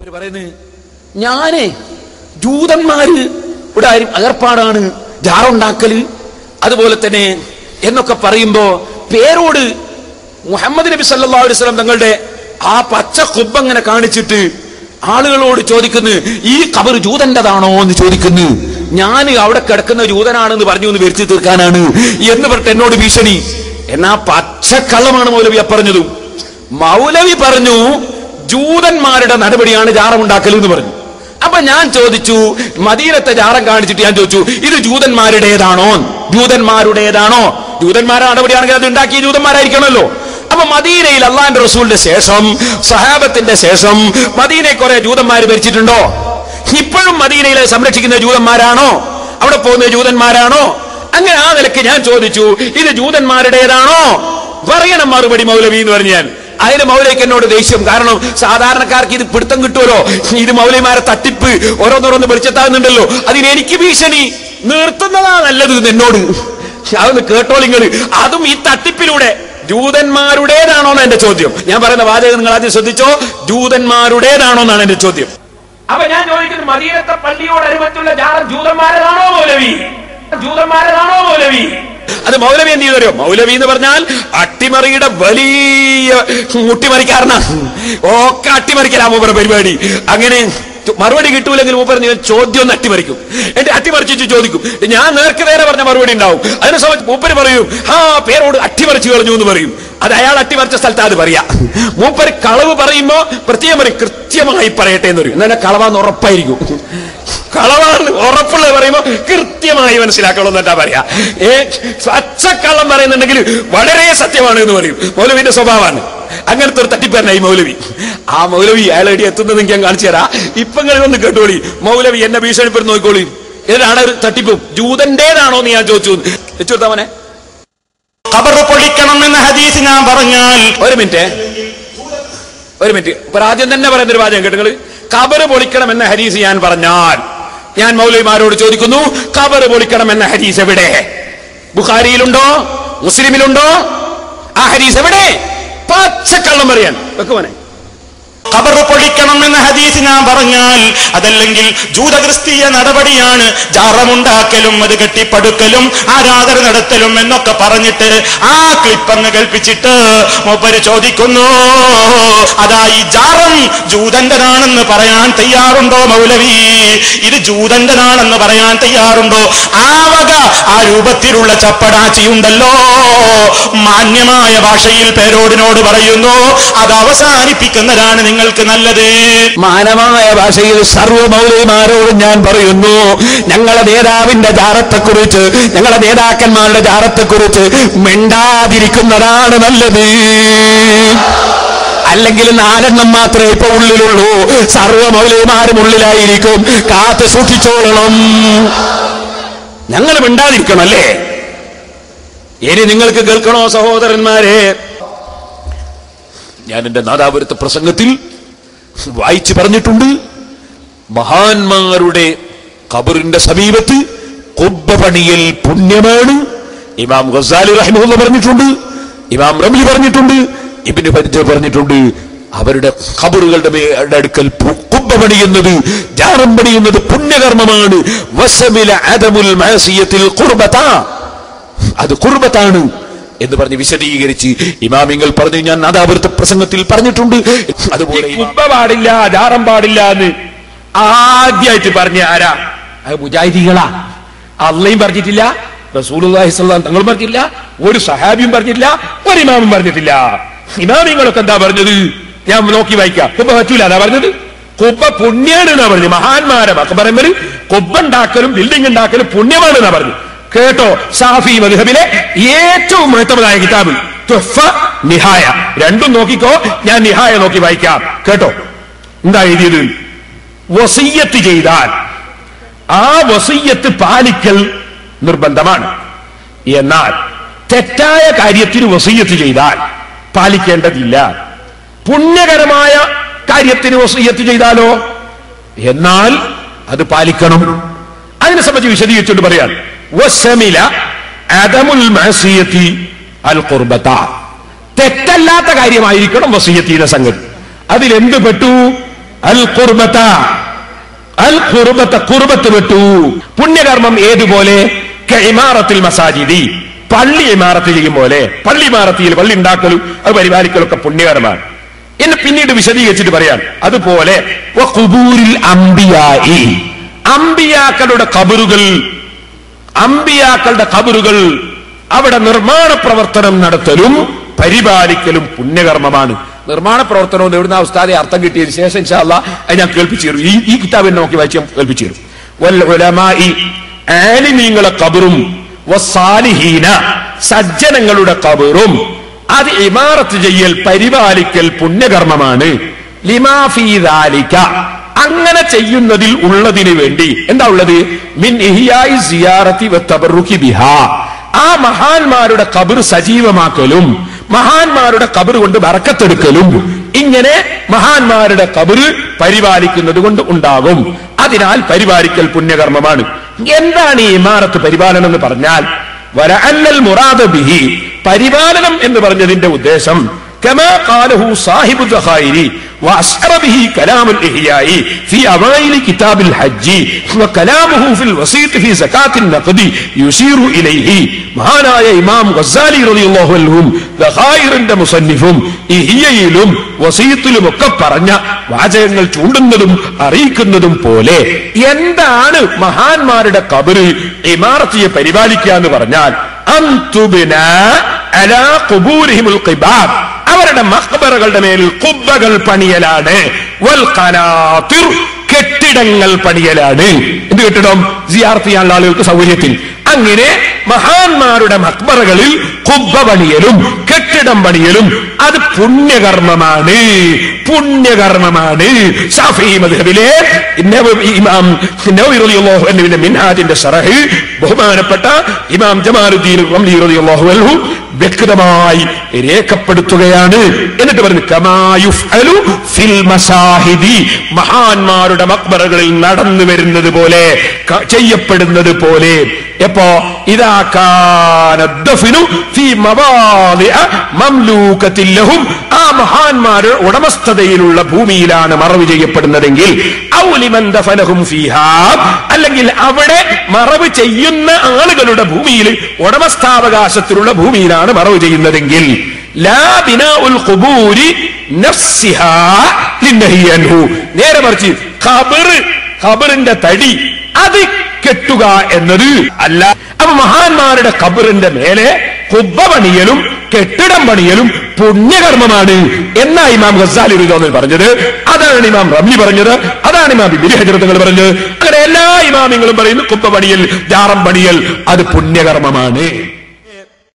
ഇവര് പറയുന്നത് ഞാനേ ജൂതന്മാര് ഇവിടെ ആരും അകർപ്പാടാണ് ജാറുണ്ടാക്കല് അതുപോലെ തന്നെ എന്നൊക്കെ പറയുമ്പോ പേരോട് മുഹമ്മദ് നബി സല്ലല്ലാഹു അലൈഹി വസല്ലം തങ്ങളുടെ ആ പച്ച കുബ്ബ ഇങ്ങനെ കാണിച്ചിട്ട് ആളുകളോട് ചോദിക്കുന്നു ഈ കബർ ജൂതന്റെതാണോ എന്ന് ചോദിക്കുന്നു ഞാൻ അവിടെ കിടക്കുന്ന ജൂതനാണെന്ന് പറഞ്ഞു എന്ന് വരുത്തി തീർക്കാനാണ് എന്ന് പറഞ്ഞിട്ട് എന്നോട് ഭീഷണി എന്നാ പച്ചക്കള്ളമാണ് മൗലവി പറഞ്ഞതും മൗലവി പറഞ്ഞു ജൂതന്മാരുടെ നടപടിയാണ് ജാറമുണ്ടാക്കൽ എന്ന് പറഞ്ഞു അപ്പൊ ഞാൻ ചോദിച്ചു മദീനത്തെ ജാറം കാണിച്ചിട്ട് ഞാൻ ചോദിച്ചു ഇത് ജൂതന്മാരുടേതാണോ ജൂതന്മാരുടേതാണോ ജൂതന്മാരുടെ നടപടിയാണെങ്കിൽ അത് ഉണ്ടാക്കിയ ജൂതന്മാരായിരിക്കണമല്ലോ അപ്പൊ മദീനയിൽ അള്ളാന്റെ റസൂലിന്റെ ശേഷം സഹാബത്തിന്റെ ശേഷം മദീനയെ കുറെ ജൂതന്മാർ ഭരിച്ചിട്ടുണ്ടോ ഇപ്പോഴും മദീനയിലെ സംരക്ഷിക്കുന്ന ജൂതന്മാരാണോ അവിടെ പോകുന്ന ജൂതന്മാരാണോ അങ്ങനെ ആ നിലക്ക് ഞാൻ ചോദിച്ചു ഇത് ജൂതന്മാരുടേതാണോ പറയണം മറുപടി മൗലവി എന്ന് പറഞ്ഞു ഞാൻ അതിന് മൗലയ്ക്ക് എന്നോട് ദേഷ്യം കാരണം സാധാരണക്കാർക്ക് ഇത് പിടുത്തം കിട്ടുമല്ലോ ഇത് മൗലവിമാരെ തട്ടിപ്പ് ഓരോന്നോരോന്ന് വെളിച്ചത്താകുന്നുണ്ടല്ലോ അതിന് എനിക്ക് ഭീഷണി നിർത്തുന്നതാ നല്ലത് എന്ന് എന്നോട് അതൊന്ന് കേട്ടോളിങ്ങൾ അതും ഈ തട്ടിപ്പിലൂടെ ജൂതന്മാരുടേതാണോ എന്ന് എന്റെ ചോദ്യം ഞാൻ പറയുന്ന വാചകം നിങ്ങൾ ആദ്യം ശ്രദ്ധിച്ചോ ജൂതന്മാരുടേതാണോ എന്നാണ് എന്റെ ചോദ്യം അപ്പൊ ഞാൻ ചോദിക്കുന്നു മദീനത്തെ പള്ളിയോടനുബന്ധിച്ചുള്ള ജാറം ജൂതന്മാരതാണോ മൗലവി ജൂതന്മാരതാണോ മൗലവി അത് മൗലവി എന്ത് ചെയ്തോ മൗലവി എന്ന് പറഞ്ഞാൽ അട്ടിമറിയുടെ വലിയ മുട്ടിമറിക്കാരനാണ് ഒക്കെ അട്ടിമറിക്കലാ മൂപ്പറ പരിപാടി അങ്ങനെ മറുപടി കിട്ടൂലെങ്കിൽ മൂപ്പർ നിങ്ങൾ ചോദ്യം ഒന്ന് അട്ടിമറിക്കും എന്റെ അട്ടിമറിച്ചു ചോദിക്കും ഞാൻ നേർക്ക് നേരെ പറഞ്ഞ മറുപടി ഉണ്ടാവും അതിനെ സംബന്ധിച്ച് മൂപ്പര് പറയും ആ പേരോട് അട്ടിമറിച്ചു കളഞ്ഞു എന്ന് പറയും അത് അയാൾ അട്ടിമറിച്ച സ്ഥലത്ത് അത് പറയാ മൂപ്പര് കളവ് പറയുമ്പോ പ്രത്യേകം പറയും കൃത്യമായി പറയട്ടെ എന്ന് പറയും എന്നാൽ കളവാന്ന് ഉറപ്പായിരിക്കും കളവാണ് ഉറപ്പുള്ളത് പറയുമ്പോ കൃത്യമായി മനസ്സിലാക്കണം എന്നിട്ടാ പറയാ ഏ പച്ചക്കള്ളം പറയുന്നുണ്ടെങ്കിൽ വളരെ സത്യമാണ് എന്ന് പറയും മൗലവിന്റെ സ്വഭാവമാണ് അങ്ങനത്തെ ഒരു തട്ടിപ്പേരനായി മൗലവി ആ മൗലവി അയാളെടി എത്തുന്നത് എനിക്ക് ഞാൻ കാണിച്ചു തരാം ഇപ്പൊ നിങ്ങൾ ഒന്ന് കേട്ടോളി മൗലവി എന്നെ ഭീഷണിപ്പെടുത്തി നോക്കിക്കോളി ഇതിനാണ് ഒരു തട്ടിപ്പും ജൂതന്റേതാണോ എന്ന് ഞാൻ ചോദിച്ചു വെച്ചു കൊടുത്താ മോനെ ഖബർ പൊളിക്കണം എന്ന ഹദീസ് ഞാൻ പറഞ്ഞാൽ ഒരു മിനിറ്റ് ഒരു മിനിറ്റ് ഇപ്പൊ ആദ്യം തന്നെ പറയുന്ന ഒരു വാചകം കേട്ടുങ്ങൾ കബറ് പൊളിക്കണം എന്ന ഹരീസ് ഞാൻ പറഞ്ഞാൽ ഞാൻ മൗലവിമാരോട് ചോദിക്കുന്നു കബറ് പൊളിക്കണം എന്ന ഹരീസ് എവിടെ ബുഖാരിയിലുണ്ടോ മുസ്ലിമിലുണ്ടോ ആ ഹരീസ് എവിടെ പച്ചക്കള്ളം പറയാൻ വെക്കുമോനെ ഖബർ പൊളിക്കണം എന്ന ഹദീസ് ഞാൻ പറഞ്ഞാൽ അതല്ലെങ്കിൽ ജൂതക്രിസ്തീയ നടപടിയാണ് ജാറമുണ്ടാക്കലും അത് കെട്ടിപ്പടുക്കലും ആരാധന നടത്തലും എന്നൊക്കെ പറഞ്ഞിട്ട് ആ ക്ലിപ്പ് അങ്ങ് കൽപ്പിച്ചിട്ട് മൂപ്പര് ചോദിക്കുന്നു അതാ ഈ ജാറം ജൂതന്റെതാണെന്ന് പറയാൻ തയ്യാറുണ്ടോ മൗലവി ഇത് ജൂതന്റെതാണെന്ന് പറയാൻ തയ്യാറുണ്ടോ ആ വക ആ രൂപത്തിലുള്ള ചപ്പടാച്ചിയുണ്ടല്ലോ മാന്യമായ ഭാഷയിൽ പേരോടിനോട് പറയുന്നു അത് അവസാനിപ്പിക്കുന്നതാണ് നിങ്ങൾക്ക് നല്ലത് മാനമായ ഭാഷയിൽ സർവ്വ മൗലവിമാരോടും ഞാൻ പറയുന്നു ഞങ്ങളെ നേതാവിന്റെ ജാറത്തെക്കുറിച്ച് ഞങ്ങളെ നേതാക്കന്മാരുടെ ജാറത്തെക്കുറിച്ച് മിണ്ടാതിരിക്കുന്നതാണ് നല്ലത് അല്ലെങ്കിൽ നാലെണ്ണം മാത്രമേ ഇപ്പൊ ഉള്ളിലുള്ളൂ സർവ്വ മൗലവിമാരും ഉള്ളിലായിരിക്കും കാത്തു സൂക്ഷിച്ചോളണം ഞങ്ങൾ മിണ്ടാതിരിക്കണം അല്ലേ ഇനി നിങ്ങൾക്ക് കേൾക്കണോ സഹോദരന്മാരെ ഞാൻ എന്റെ നാദാപുരത്തെ പ്രസംഗത്തിൽ വായിച്ചു പറഞ്ഞിട്ടുണ്ട് മഹാന്മാരുടെ ഖബറിന്റെ സമീപത്ത് കുബ്ബ പണിയൽ പുണ്യമാണ് ഇമാം ഗസാലി റഹിമുല്ല പറഞ്ഞിട്ടുണ്ട് ഇമാം റംലി പറഞ്ഞിട്ടുണ്ട് ഇബിന് പരിചയ പറഞ്ഞിട്ടുണ്ട് അവരുടെ ഖബറുകളുടെ മേ- അടുക്കൽ പു- കുബ്ബ പണിയുന്നത് ജാറം പണിയുന്നത് പുണ്യകർമ്മമാണ് വസമില അദമുൽ മാസിയത്തിൽ കുർബത്താ അത് കുർബത്താണ് എന്ന് പറഞ്ഞ് വിശദീകരിച്ച് ഇമാമിങ്ങൾ പറഞ്ഞു ഞാൻ നാദാപുരത്തെ പ്രസംഗത്തിൽ പറഞ്ഞിട്ടുണ്ട് അതുപോലെ കുബ്ബ പാടില്ല ജാറം പാടില്ല എന്ന് ആദ്യമായിട്ട് പറഞ്ഞ ആരാ അത് മുജാഹിദികളാ അള്ളയും പറഞ്ഞിട്ടില്ല റസൂലുള്ളാഹി സ്വല്ലല്ലാഹു തങ്ങൾ പറഞ്ഞിട്ടില്ല ഒരു സഹാബിയും പറഞ്ഞിട്ടില്ല ഒരു ഇമാമും പറഞ്ഞിട്ടില്ല ഇമാമിങ്ങളൊക്കെ എന്താ പറഞ്ഞത് ഞാൻ നോക്കി വായിക്കാം കുബ്ബ പറ്റൂല അതാ പറഞ്ഞത് കുബ്ബ പുണ്യാണ് എന്നാ പറഞ്ഞു മഹാന്മാരെ മക്കബറമ്പര് കുബ്ബ ഉണ്ടാക്കലും ബിൽഡിംഗ് ഉണ്ടാക്കലും പുണ്യമാണ് എന്നാ പറഞ്ഞു കേട്ടോ ഷാഫി മദ്ഹബിലെ ഏറ്റവും മഹത്തമതായ കിതാബ് തുഹ്ഫ നിഹായ രണ്ടും നോക്കിക്കോ ഞാൻ നിഹായ നോക്കി വായിക്കാം കേട്ടോ എന്താ എഴുതിയത് വസീയത്ത് ചെയ്താൽ ആ വസീയത്ത് പാലിക്കൽ നിർബന്ധമാണ് എന്നാൽ തെറ്റായ കാര്യത്തിന് വസീയത്ത് ചെയ്താൽ പാലിക്കേണ്ടതില്ല പുണ്യകരമായ കാര്യത്തിന് വസീയത്ത് ചെയ്താലോ എന്നാൽ അത് പാലിക്കണം അതിനെ സംബന്ധിച്ച് വിശദീകരിച്ചുകൊണ്ട് പറയാൻ വസമില അദമുൽ മഅസിയത്തി അൽ ഖുർബത്ത തെറ്റല്ലാത്ത കാര്യമായിരിക്കണം വസീയത്തിന്റെ സംഗതി അതിലെന്ത് പെട്ടു അൽ ഖുർബത അൽ ഖുർബത്ത ഖുർബത്ത് വിട്ടു പുണ്യകർമ്മം ഏതുപോലെ ഇമാറത്തിൽ മസാജിദി പള്ളി ഇമാറത്ത് ചെയ്യും പോലെ പള്ളി ഇമാറത്തിയിൽ പള്ളി ഉണ്ടാക്കലും അത് പരിപാലിക്കലും ഒക്കെ പുണ്യകർമ്മമാണ് എന്ന് പിന്നീട് വിശദീകരിച്ചിട്ട് പറയാം അതുപോലെ വ ഖുബൂരിൽ അംബിയായി അംബിയാക്കളുടെ കബറുകൾ അമ്പിയാക്കളുടെ കബറുകൾ അവിടെ നിർമ്മാണ പ്രവർത്തനം നടത്തലും പരിപാലിക്കലും പുണ്യകർമ്മമാണ് നിർമ്മാണ പ്രവർത്തനവും എവിടുന്ന ഉസ്താദെ അർത്ഥം കിട്ടിയതിന് ശേഷം ഇൻഷാല്ല അത് ഞാൻ കേൾപ്പിച്ചു തരും ഈ ഈ കിതാബിനെ നോക്കി വായിച്ച് ഞാൻ കേൾപ്പിച്ചു തരും വൽ ഉലമായി ആലിമീങ്ങളെ കബറും വസ്സാലിഹീന സജ്ജനങ്ങളുടെ കബറും അത് ഇമാറത്ത് ചെയ്യൽ പരിപാലിക്കൽ പുണ്യകർമ്മമാണ് ലിമാഫി ദാലിക അങ്ങനെ ചെയ്യുന്നതിൽ ഉള്ളതിന് വേണ്ടി എന്താ ഉള്ളത് മിൻ ഇഹിയായി സിയാറത്തി വത്തബറുഖി ബിഹാ ആ മഹാന്മാരുടെ കബർ സജീവമാക്കലും മഹാന്മാരുടെ കബർ കൊണ്ട് ബറക്കത്തെടുക്കലും ഇങ്ങനെ മഹാന്മാരുടെ കബർ പരിപാലിക്കുന്നത് കൊണ്ട് ഉണ്ടാകും അതിനാൽ പരിപാലിക്കൽ പുണ്യകർമ്മമാണ് എന്താണ് ഈ ഇമാറത്ത് പരിപാലനം എന്ന് പറഞ്ഞാൽ വര അല്ലൽ മുറാദ ബിഹി പരിപാലനം എന്ന് പറഞ്ഞതിന്റെ ഉദ്ദേശം كما قاله صاحب الذخائر وأشعر به كلام الإحياء في أوائل كتاب الحج وكلامه في الوسيط في زكاة النقد يشير إليه മഹാനായ ഇമാം ഗസാലി റളിയല്ലാഹു അൻഹും ദഖായിറിന്റെ മുസന്നിഫും ഇഹിയയിലും വസീത്തിലും ഒക്കെ പറഞ്ഞ വാചകങ്ങൾ ചൂണ്ടുന്നതും അറിയിക്കുന്നതും പോലെ എന്താണ് മഹാന്മാരുടെ കബറ് ഇമാറത്തിയെ പരിപാലിക്കുക എന്ന് പറഞ്ഞാൽ അന്തുബിന അലാ ഖുബൂരിഹിമുൽ ഖിബാബ് അവരുടെ മഖബറകളുടെ മേൽ കുബ്ബകൾ പണിയലാണ് വൽ ഖനാതിർ കെട്ടിടങ്ങൾ പണിയലാണ് എന്ത് കെട്ടിടം സിയാർത്ത് ചെയ്യാനുള്ള ആളുകൾക്ക് സൗകര്യത്തിൽ അങ്ങനെ മഹാന്മാരുടെ മക്ബറകളിൽ കുബ്ബ പണിയലും കെട്ടിടം പണിയലും അത് പുണ്യകർമ്മമാണ് പുണ്യകർമ്മമാണ് ഷാഫി മദ്ഹബിലെ നവവി ഇമാം നവവി റളിയല്ലാഹു അൻഹുവിന്റെ മിൻഹാജിന്റെ ശറഹ് ബഹുമാനപ്പെട്ട ഇമാം ജമാലുദ്ദീൻ റംലി റളിയല്ലാഹു അൻഹു വ്യക്തമായി രേഖപ്പെടുത്തുകയാണ് എന്നിട്ട് പറഞ്ഞു കമായുഫ് അലു ഫിൽ മസാഹിദി മഹാന്മാരുടെ മക്ബറകളിൽ നടന്നു വരുന്നത് പോലെ ക- ചെയ്യപ്പെടുന്നത് പോലെ എപ്പോ ഇതാ കാന ദഫ്നു ഫീ മവാദിഅ മംലൂകത്തിൻ ലഹും ആ മഹാന്മാരുടെ ഉടമസ്ഥതയിലുള്ള ഭൂമിയിലാണ് മറവ് ചെയ്യപ്പെടുന്നതെങ്കിൽ ഔ ലിമൻ ദഫനഹും ഫീഹാ അല്ലെങ്കിൽ അവിടെ മറവ് ചെയ്യുന്ന ആളുകളുടെ ഭൂമിയിൽ ഉടമസ്ഥാവകാശത്തിലുള്ള ഭൂമിയിലാണ് മറവ് ചെയ്യുന്നതെങ്കിൽ ലാ ബിനാഉൽ ഖുബൂരി നഫ്സിഹാ ലിന്നഹി അൻഹു നേരെ മറിച്ച് ഖബർ ഖബറിന്റെ തടി അത് കെട്ടുക എന്നത് അല്ല അപ്പൊ മഹാന്മാരുടെ ഖബറിന്റെ മേലെ കുബ്ബ പണിയലും കെട്ടിടം പണിയലും പുണ്യകർമ്മമാണ് എന്നാ ഇമാം ഗസാലി റിദോന്നിൽ പറഞ്ഞത് അതാണ് ഇമാം റംലി പറഞ്ഞത് അതാണ് ഇമാം ഇബിലി ഹജറത്തുകൾ പറഞ്ഞത് അങ്ങനെ എല്ലാ ഇമാമിങ്ങളും പറയുന്നു കുബ്ബ പണിയൽ ജാറം പണിയൽ അത് പുണ്യകർമ്മമാണ്